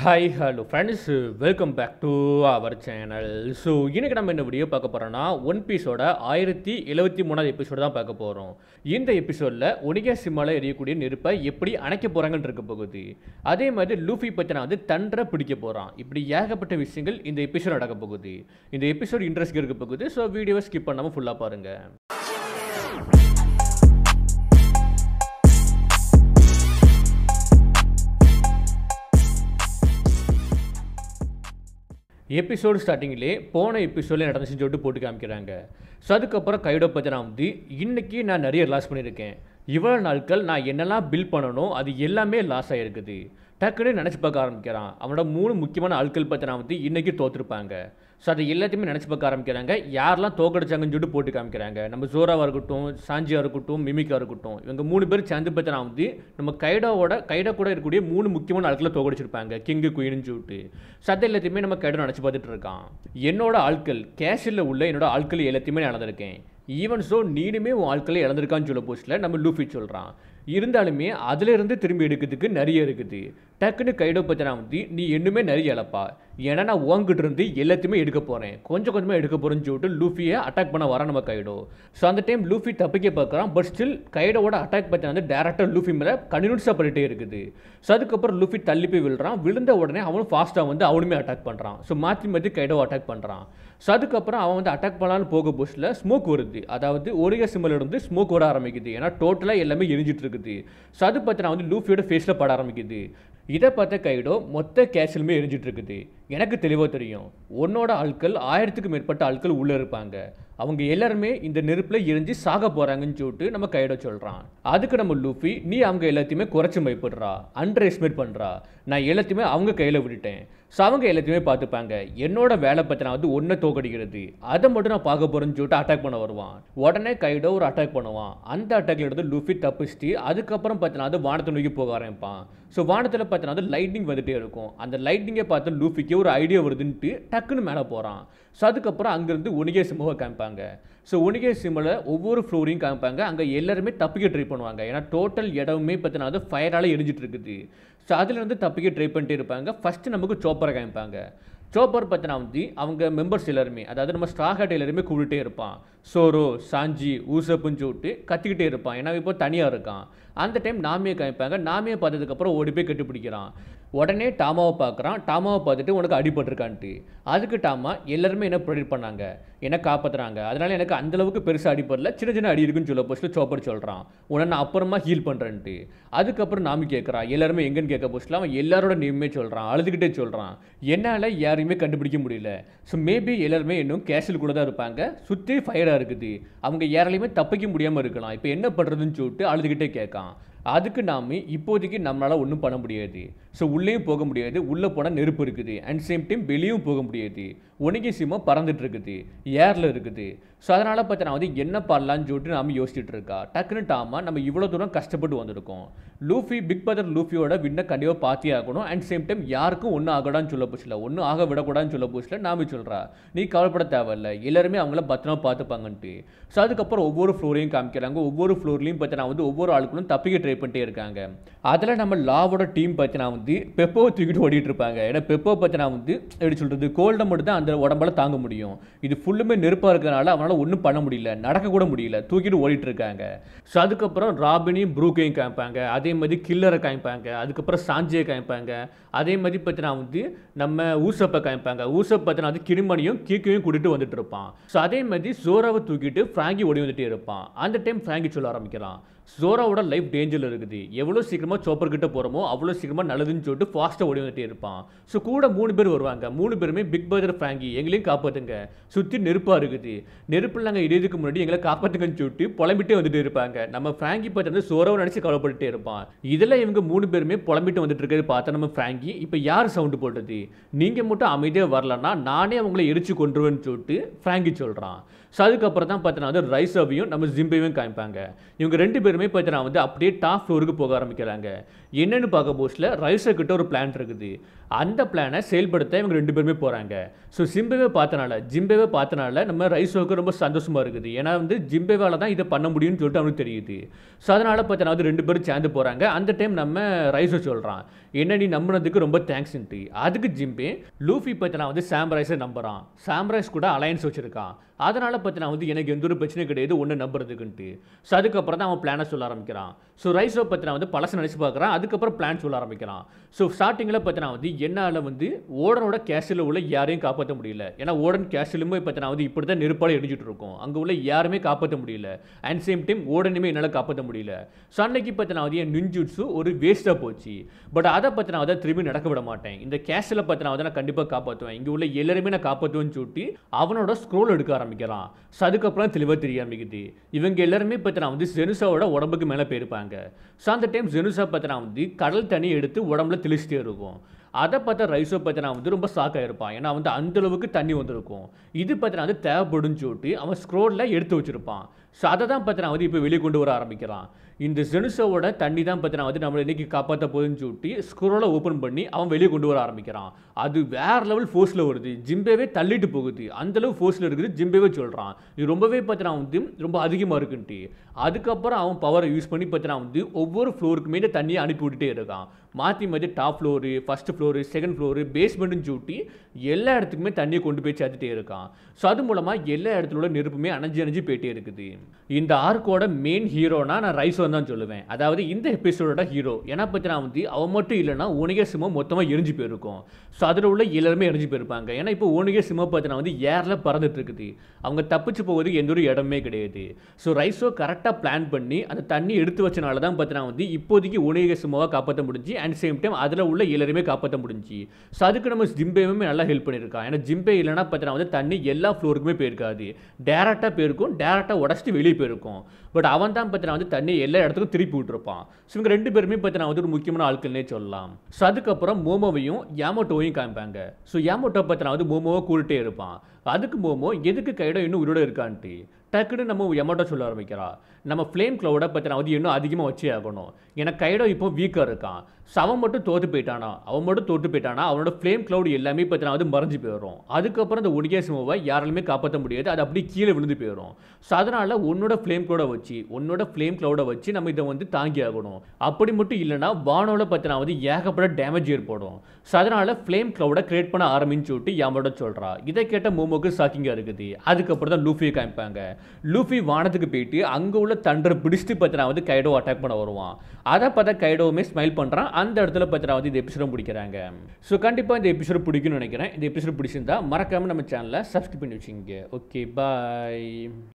hi hello friends welcome back to our channel so இன்னைக்கு நம்ம என்ன வீடியோ பார்க்க போகிறோம்னா ஒன் பீஸோட ஆயிரத்தி எழுபத்தி மூணாவது எபிசோடு தான் பார்க்க போகிறோம் இந்த எபிசோடில் ஒனிகா சிம்மாவில் எரியக்கூடிய நெருப்பை எப்படி அணைக்க போகிறாங்கன்னு இருக்க போகுது அதே மாதிரி லூஃபி பற்றி நான் வந்து தண்டரை பிடிக்க போகிறான் இப்படி ஏகப்பட்ட விஷயங்கள் இந்த எபிசோட் நடக்க போகுது இந்த எபிசோட் இன்ட்ரெஸ்ட் இருக்க போகுது ஸோ வீடியோவை ஸ்கிப் பண்ணாமல் ஃபுல்லாக பாருங்கள் எபிசோடு ஸ்டார்டிங்லேயே போன எபிசோடில் நடந்துச்சுன்னு சொல்லிட்டு போட்டு காமிக்கிறாங்க ஸோ அதுக்கப்புறம் கைடோ பற்றி நான் வந்து இன்றைக்கி நான் நிறைய லாஸ் பண்ணியிருக்கேன் இவ்வளோ நாட்கள் நான் என்னெல்லாம் பில் பண்ணணும் அது எல்லாமே லாஸ் ஆகிருக்குது டக்குன்னு நினச்சி பார்க்க ஆரம்பிக்கிறான் அவனோட மூணு முக்கியமான ஆட்கள் பற்றி நான் வந்து இன்றைக்கி தோற்றுருப்பாங்க ஸோ அதை எல்லாத்தையுமே நினச்சி பார்க்க ஆரம்பிக்கிறாங்க யாரெல்லாம் தோக்கடிச்சாங்கன்னு சொல்லிட்டு போட்டு காமிக்கிறாங்க நம்ம ஜோராவாக இருக்கட்டும் சாஞ்சியாக இருக்கட்டும் மிமிக்காக இருக்கட்டும் இவங்க மூணு பேர் சேர்ந்து பற்றி நான் வந்து நம்ம கைடாவோட கைடா கூட இருக்கக்கூடிய மூணு முக்கியமான ஆட்களை தோக்கடிச்சிருப்பாங்க கிங்கு குயின்னு சொல்லிட்டு ஸோ அதை எல்லாத்தையுமே நம்ம கைடா நினச்சி பார்த்துட்டு இருக்கான் என்னோட ஆட்கள் கேஷில் உள்ள என்னோட ஆட்கள் எல்லாத்தையுமே நான் நடந்திருக்கேன் ஈவன் ஸோ நீனுமே உன் ஆட்களை இழந்திருக்கான்னு சொல்ல போஸ்ட்டில் நம்ம லூஃபி சொல்கிறான் இருந்தாலுமே அதிலிருந்து திரும்பி எடுக்கிறதுக்கு நிறைய இருக்குது டக்குன்னு கைடோ பற்றி நான் வந்து நீ இன்னுமே நிறைய இழப்பா ஏன்னா நான் உங்ககிட்ட இருந்து எல்லாத்தையுமே எடுக்க போகிறேன் கொஞ்சம் கொஞ்சமாக எடுக்க போகிறேன்னு சொல்லிட்டு லூஃபியை அட்டாக் பண்ண வர நம்ம கைடோ ஸோ அந்த டைம் லூஃபி தப்பிக்க பார்க்குறான் பட் ஸ்டில் கைடோட அட்டாக் பற்றி வந்து டேரக்டாக லூஃபி மேலே கண்டினியூஸாக பண்ணிட்டே இருக்குது ஸோ அதுக்கப்புறம் லூஃபி தள்ளி போய் விழுறான் விழுந்த உடனே அவனும் ஃபாஸ்ட்டாக வந்து அவனுமே அட்டாக் பண்ணுறான் ஸோ மாற்றி மாற்றி கைடோ அட்டாக் பண்ணுறான் ஸோ அதுக்கப்புறம் அவன் வந்து அட்டாக் பண்ணலான்னு போக புஷில் ஸ்மோக் வருது அதாவது ஒரிகா சிம்பிள் இருந்து ஸ்மோக் வர ஆரம்பிக்குது ஏன்னா டோட்டலாக எல்லாமே எரிஞ்சிட்டு இருக்குது ஸோ அது பார்த்து நான் வந்து லூஃபியோட ஃபேஸில் பட ஆரம்பிக்குது இதை பார்த்த கைடோ மொத்த கேஷலுமே எரிஞ்சிட்டு இருக்குது எனக்கு தெளிவாக தெரியும் உன்னோட ஆட்கள் ஆயிரத்துக்கு மேற்பட்ட ஆட்கள் உள்ளே இருப்பாங்க அவங்க எல்லாருமே இந்த நெருப்பில் எரிஞ்சு சாக போகிறாங்கன்னு சொல்லிட்டு நம்ம கைடோ சொல்கிறான் அதுக்கு நம்ம லூஃபி நீ அவங்க எல்லாத்தையுமே குறைச்சி பயப்படுறா அண்டர் எஸ்டிமேட் பண்ணுறா நான் எல்லாத்தையுமே அவங்க கையில் விட்டுட்டேன் ஸோ அவங்க எல்லாத்தையுமே பார்த்துப்பாங்க என்னோட வேலை பற்றி நான் வந்து ஒன்றை தோக்கடிக்கிறது அதை மட்டும் நான் பார்க்க போகிறேன்னு சொல்லிட்டு அட்டாக் பண்ண வருவான் உடனே கைடோ ஒரு அட்டாக் பண்ணுவான் அந்த அட்டாக்ல இருந்து லூஃபி தப்பிச்சுட்டு அதுக்கப்புறம் பார்த்தீங்கன்னா அது வானத்தை நோக்கி போக ஆரம்பிப்பான் ஸோ வானத்தில் பார்த்தீங்கன்னா வந்து லைட்னிங் வந்துட்டே இருக்கும் அந்த லைட்னிங்கை பார்த்து லூஃபிக்கு ஒரு ஐடியா வருதுன்ட்டு டக்குன்னு மேலே போகிறான் ஸோ அதுக்கப்புறம் அங்கேருந்து ஒனிகே சிம்மாவை காமிப்பாங்க ஸோ ஒனிகே சிம்மில் ஒவ்வொரு ஃப்ளோரையும் காமிப்பாங்க அங்கே எல்லாருமே தப்பிக்க ட்ரை பண்ணுவாங்க ஏன்னா டோட்டல் இடமே பார்த்தீங்கன்னா வந்து ஃபயரால் எரிஞ்சிட்டு இருக்குது ஸோ அதுலேருந்து தப்பிக்க ட்ரை பண்ணிட்டே இருப்பாங்க ஃபஸ்ட்டு நமக்கு சோப்பரை காமிப்பாங்க சோப்பர் பற்றினா வந்து அவங்க மெம்பர்ஸ் எல்லாருமே அதாவது நம்ம ஸ்ட்ராஹாட் எல்லாருமே கூப்பிட்டே இருப்பான் சோரோ சாஞ்சி ஊசப்புன்னு சொல்லிட்டு கத்திக்கிட்டே இருப்பான் ஏன்னா இப்போ தனியாக இருக்கான் அந்த டைம் நாமியை காமிப்பாங்க நாமியை பார்த்ததுக்கப்புறம் ஓடி போய் கட்டிப்பிடிக்கிறான் உடனே டாமாவை பார்க்குறான் டாமாவை பார்த்துட்டு உனக்கு அடிபட்டிருக்கான்ட்டு அதுக்கு டாமா எல்லாருமே என்ன ப்ரொடியூட் பண்ணாங்க என்ன காப்பாற்றுறாங்க அதனால் எனக்கு அந்தளவுக்கு பெருசாக அடிப்படல சின்ன சின்ன அடி இருக்குன்னு சொல்ல போஸ்ட்டில் சோப்பர் சொல்கிறான் உன்னை நான் அப்புறமா ஹீல் பண்ணுறேன்ட்டு அதுக்கப்புறம் நாமி கேட்குறான் எல்லாருமே எங்கன்னு கேட்க போஸ்ட்டில் அவன் எல்லாரோட நேமே சொல்கிறான் அழுதுகிட்டே சொல்கிறான் என்னால் யாரையுமே கண்டுபிடிக்க முடியல ஸோ மேபி எல்லாருமே இன்னும் கேஷில் கூட தான் இருப்பாங்க சுற்றி ஃபயராக இருக்குது அவங்க யாராலையுமே தப்பிக்க முடியாமல் இருக்கலாம் இப்போ என்ன பண்ணுறதுன்னு சொல்லிட்டு அழுதுகிட்டே கேட்கான் அதுக்கு நாம இப்போதைக்கு நம்மளால் ஒன்றும் பண்ண முடியாது ஸோ உள்ளேயும் போக முடியாது உள்ளே போனால் நெருப்பு இருக்குது அண்ட் சேம் டைம் வெளியும் போக முடியாது ஒனிகி சிம்மா பறந்துட்டு இருக்குது ஏரில் இருக்குது ஸோ அதனால் பார்த்து நான் வந்து என்ன பண்ணலான்னு சொல்லிட்டு நாம யோசிச்சுட்டு இருக்கா டக்குன்னு டாமா நம்ம இவ்வளோ தூரம் கஷ்டப்பட்டு வந்திருக்கோம் லூஃபி பிக் பதர் லூஃபியோட வின்னை கண்டிப்பாக பார்த்தே ஆகணும் அண்ட் சேம் டைம் யாருக்கும் ஒன்றும் ஆகடான்னு சொல்ல போச்சில்ல ஒன்றும் ஆக விடக்கூடாதுன்னு சொல்ல போச்சில்ல நாம சொல்கிறா நீ கவலைப்பட தேவையில்ல எல்லாருமே அவங்கள பத்திரமா பார்த்துப்பாங்கன்ட்டு ஸோ அதுக்கப்புறம் ஒவ்வொரு ஃப்ளோரையும் காமிக்கிறாங்க ஒவ்வொரு ஃப்ளோர்லையும் பார்த்து நான் வந்து ஒவ்வொரு ஆளுக்கும் தப்பிக்க ட்ரை பண்ணிட்டே இருக்காங்க அதில் நம்ம லாவோட டீம் பார்த்து நான் வந்து பெப்போவை தூக்கிட்டு ஓடிட்டு இருப்பாங்க ஏன்னா பெப்போ பார்த்து நான் வந்து எப்படி சொல்கிறது கோல்டை மட்டும் தான் அந்த உடம்பால தாங்க முடியும் இது ஃபுல்லுமே நெருப்பாக இருக்கிறனால அவனால் ஒன்றும் பண்ண முடியல நடக்க கூட முடியல தூக்கிட்டு ஓடிட்டு இருக்காங்க ஸோ அதுக்கப்புறம் ராபினியும் ப்ரூக்கையும் காமிப்பாங்க அதே மாதிரி கில்லரை காமிப்பாங்க அதுக்கப்புறம் சாஞ்சியை காமிப்பாங்க அதே மாதிரி பார்த்து நான் வந்து நம்ம ஊசப்பை காமிப்பாங்க ஊசப் பார்த்து நான் வந்து கிருமணியும் கீக்கையும் கூட்டிட்டு வந்துட்டு இருப்பான் ஸோ அதே மாதிரி ஜோராவை தூக்கிட்டு ஃப்ராங்கி ஓடி வந்துட்டே இருப்பான் அந்த டைம் ஃப்ராங்கி சொல்ல ஆரம்பிக்கிறான் ஜோராவோட லைஃப் டேஞ்சரில் இருக்குது எவ்வளோ சீக்கிரமாக சோப்பர் கிட்ட போகிறோமோ அவ்வளோ சீக்கிரமாக நல்லதுன்னு சொல்லிட்டு ஃபாஸ்ட்டாக ஓடி வந்துட்டே இருப்பான் ஸோ கூட மூணு பேர் வருவாங்க மூணு பேருமே பிக் பதர் ஃப்ராங்கி எங்களையும் காப்பாற்றுங்க சுற்றி நெருப்பாக இருக்குது நெருப்பில் நாங்கள் இடியதுக்கு முன்னாடி எங்களை காப்பாற்றுங்கன்னு சொல்லிட்டு புலம்பிட்டே வந்துட்டு இருப்பாங்க நம்ம ஃப்ராங்கி பார்த்து வந்து சோராவை நினச்சி கவலைப்பட்டுட்டே இருப்பான் இதில் இவங்க மூணு பேருமே புலம்பிட்டு வந்துட்டு இருக்கிறது பார்த்தா நம்ம ஃப்ராங்கி இப்போ யார் சவுண்டு போட்டது நீங்கள் மட்டும் அமைதியாக வரலன்னா நானே அவங்கள எரிச்சு கொண்டுருவேன்னு சொல்லிட்டு ஃப்ராங்கி சொல்கிறான் ஸோ அதுக்கப்புறம் தான் பார்த்தீங்கன்னா வந்து ரைசாவையும் நம்ம ஜிம்பையும் காமிப்பாங்க இவங்க ரெண்டு பேருமே பார்த்தீங்கன்னா வந்து அப்படியே டாப் ஃப்ளோருக்கு போக ஆரம்பிக்கிறாங்க என்னன்னு பார்க்க போஸ்டில் ரைசோ கிட்ட ஒரு பிளான் இருக்குது அந்த பிளானை செயல்படுத்த இவங்க ரெண்டு பேருமே போகிறாங்க ஸோ சிம்பேவே பார்த்தனால ஜிம்பேவே பார்த்தனால நம்ம ரைசோவுக்கு ரொம்ப சந்தோஷமாக இருக்குது ஏன்னா வந்து ஜிம்பேவால தான் இதை பண்ண முடியும்னு சொல்லிட்டு அவனுக்கு தெரியுது ஸோ அதனால் பார்த்தனா வந்து ரெண்டு பேரும் சேர்ந்து போகிறாங்க அந்த டைம் நம்ம ரைசோ சொல்கிறான் என்ன நீ நம்பினதுக்கு ரொம்ப தேங்க்ஸ்ன்ட்டு அதுக்கு ஜிம்பே லூஃபி பார்த்தனா வந்து சாம்ரைஸை நம்புறான் சாம்ரைஸ் கூட அலையன்ஸ் வச்சிருக்கான் அதனால் பார்த்தனா வந்து எனக்கு எந்த ஒரு பிரச்சனையும் கிடையாது ஒன்று நம்புறதுக்குன்ட்டு ஸோ அதுக்கப்புறம் தான் அவன் பிளானை சொல்ல ஆரம்பிக்கிறான் ஸோ ரைஸோ பற்றினா வந்து பழசை நினச்சி பார்க்குறான் அதுக்கப்புறம் பிளான் சொல்ல ஆரம்பிக்கிறான் ஸோ ஸ்டார்டிங்கில் பார்த்தனா வந்து என்னால் வந்து ஓடனோட கேஷில் உள்ள யாரையும் காப்பாற்ற முடியல ஏன்னா ஓடன் கேஷிலுமே பார்த்தனா வந்து இப்படி தான் நெருப்பால் எரிஞ்சிட்டு இருக்கும் அங்கே உள்ள யாருமே காப்பாற்ற முடியல அண்ட் சேம் டைம் ஓடனுமே என்னால் காப்பாற்ற முடியல ஸோ அன்னைக்கு பார்த்தனா வந்து என் நிஞ்சுட்ஸு ஒரு வேஸ்ட்டாக போச்சு பட் அதை பற்றினா வந்து திரும்பி நடக்க விட மாட்டேன் இந்த கேஷில் பற்றினா வந்து நான் கண்டிப்பாக காப்பாற்றுவேன் இங்கே உள்ள எல்லாருமே நான் காப்பாற்றுவேன்னு சொல்லிட்டு அவனோட ஸ்க்ரோல் எடுக்க ஆரம்பிக்கிறான் ஸோ அதுக்கப்புறம் தெளிவாக தெரிய ஆரம்பிக்குது இவங்க எல்லாருமே பார்த்தனா வந்து ஜெனுசாவோட உடம்புக்கு மேலே போயிருப்பாங்க ஸோ அந்த டைம் ஜெனுசா பார்த்தனா வந்து கடல் தண்ணி எடுத்து உடம்புல தெளிச்சிட்டே இருக்கும் அதை பார்த்தா ரைஸோ பார்த்தனா வந்து ரொம்ப ஷாக்காக இருப்பான் ஏன்னா வந்து அந்த அளவுக்கு தண்ணி வந்திருக்கும் இது பார்த்தனா வந்து தேவைப்படுன்னு சொல்லிட்டு அவன் ஸ்க்ரோலில் எடுத்து வச்சிருப்பான் ஸோ அதை தான் பார்த்தனா வந்து இப்போ வெளியே கொண்டு வர ஆரம்பிக்கிறான் இந்த ஜெனுசோவோட தண்ணி தான் பார்த்தனா வந்து நம்மளை இன்னைக்கு காப்பாற்ற போகுதுன்னு சொல்லிட்டு ஸ்க்ரோலை ஓப்பன் பண்ணி அவன் வெளியே கொண்டு வர ஆரம்பிக்கிறான் அது வேற லெவல் ஃபோர்ஸில் வருது ஜிம்பேவே தள்ளிட்டு போகுது அந்த அளவு ஃபோர்ஸில் இருக்குது ஜிம்பேவே சொல்கிறான் இது ரொம்பவே பார்த்தனா வந்து ரொம்ப அதிகமாக இருக்குன்ட்டு அதுக்கப்புறம் அவன் பவரை யூஸ் பண்ணி பார்த்தனா வந்து ஒவ்வொரு ஃப்ளோருக்குமே இந்த தண்ணியை அனுப்பி விட்டுட்டே இருக்கான் மாற்றி மாற்றி top floor first floor second floor பேஸ்மெண்ட்டுன்னு சொல்லிட்டு எல்லா இடத்துக்குமே தண்ணியை கொண்டு போய் சேர்த்துட்டே இருக்கான் ஸோ அது மூலமாக எல்லா இடத்துல உள்ள நெருப்புமே அணைஞ்சு அணைஞ்சு போயிட்டே இருக்குது இந்த ஆர்க்கோட மெயின் ஹீரோனா நான் ரைசோன் தான் சொல்லுவேன் அதாவது இந்த எபிசோடோட ஹீரோ ஏன்னா பார்த்தீங்கன்னா வந்து அவன் மட்டும் இல்லைன்னா ஓனிகே சிம்மோ மொத்தமாக எரிஞ்சு போயிருக்கும் ஸோ அதில் உள்ள எல்லாருமே எரிஞ்சு போயிருப்பாங்க ஏன்னா இப்போ ஓனிகே சிம்மோ பார்த்தீங்கன்னா வந்து ஏரில் பறந்துட்டு இருக்குது அவங்க தப்பிச்சு போவதுக்கு எந்த ஒரு இடமே கிடையாது ஸோ ரைஸோ கரெக்டாக பிளான் பண்ணி அந்த தண்ணி எடுத்து வச்சனால தான் பார்த்தீங்கன்னா வந்து இப்போதைக்கு ஓனிகே சிம்மோவை காப்பாற்ற முடிஞ்சு அண்ட் சேம் டைம் அதில் உள்ள எல்லாருமே காப்பாற்ற முடிஞ்சு ஸோ அதுக்கு நம்ம ஜிம்பேவுமே நல்லா ஹெல்ப் பண்ணியிருக்கான் ஏன்னா ஜிம்பே இல்லைன்னா பார்த்தீங்கன்னா வந்து தண்ணி எல்லா ஃப்ளோருக்குமே போயிருக்காது டேரெக்டாக போயிருக்கும் டேரெக்டாக உடச்சிட்டு வெளியே போயிருக்கும் பட் அவன் தான் பார்த்தீங்கன்னா வந்து தண்ணி எல்லா இடத்துக்கும் திருப்பி விட்டுருப்பான் ஸோ இவங்க ரெண்டு பேருமே பார்த்தீங்கன்னா வந்து ஒரு முக்கியமான ஆட்கள்னே சொல்லலாம் ஸோ அதுக்கப்புறம் மோமோவையும் யாமோட்டோவையும் காமிப்பாங்க ஸோ யாமோட்டோ பார்த்தீங்கன்னா வந்து மோமோவை கூறிட்டே இருப்பான் அதுக்கு மோமோ எதுக்கு கையிட இன்னும் உயிரோட இருக்கான்ட்டு டக்குன்னு நம்ம எமோட்டோ சொல்ல ஆரம்பிக்கிறா நம்ம ஃப்ளேம் க்ளவுடை பற்றின வந்து இன்னும் அதிகமாக வச்சே ஆகணும் ஏன்னா கைடோ இப்போ வீக்காக இருக்கான் ஸோ அவன் மட்டும் தோற்று போயிட்டானா அவன் மட்டும் தோற்று போயிட்டானா அவனோட ஃப்ளேம் க்ளவுட் எல்லாமே பற்றின வந்து மறைஞ்சு போயிடும் அதுக்கப்புறம் இந்த ஒடிகேஸ் மூவை யாராலுமே காப்பாற்ற முடியாது அது அப்படியே கீழே விழுந்து போயிடும் ஸோ அதனால் உன்னோட ஃப்ளேம் க்ளவுடை வச்சு உன்னோட ஃப்ளேம் க்ளவுடை வச்சு நம்ம இதை வந்து தாங்கி ஆகணும் அப்படி மட்டும் இல்லைன்னா வானோட பற்றின வந்து ஏகப்பட்ட டேமேஜ் ஏற்படும் ஸோ அதனால் ஃப்ளேம் க்ளவுடை கிரியேட் பண்ண ஆரம்பின்னு சொல்லிட்டு யாமோட சொல்கிறா இதை கேட்ட மோமோக்கு ஷாக்கிங்காக இருக்குது அதுக்கப்புறம் தான் லூஃபியை காமிப்பாங்க லூஃபி வானத்துக்கு போயிட்டு அங்கே உள்ள தண்டரை பிடிச்சிட்டு பத்தினா வந்து கைடோ அட்டாக் பண்ண வருவான் அதை பார்த்தா கைடோவுமே ஸ்மைல் பண்ணுறான் அந்த இடத்துல பத்தினா வந்து இந்த எபிசோட பிடிக்கிறாங்க ஸோ கண்டிப்பாக இந்த எபிசோட் பிடிக்கும்னு நினைக்கிறேன் இந்த எபிசோட் பிடிச்சிருந்தா மறக்காமல் நம்ம சேனலை சப்ஸ்கிரைப் பண்ணி வச்சுங்க ஓகே பாய்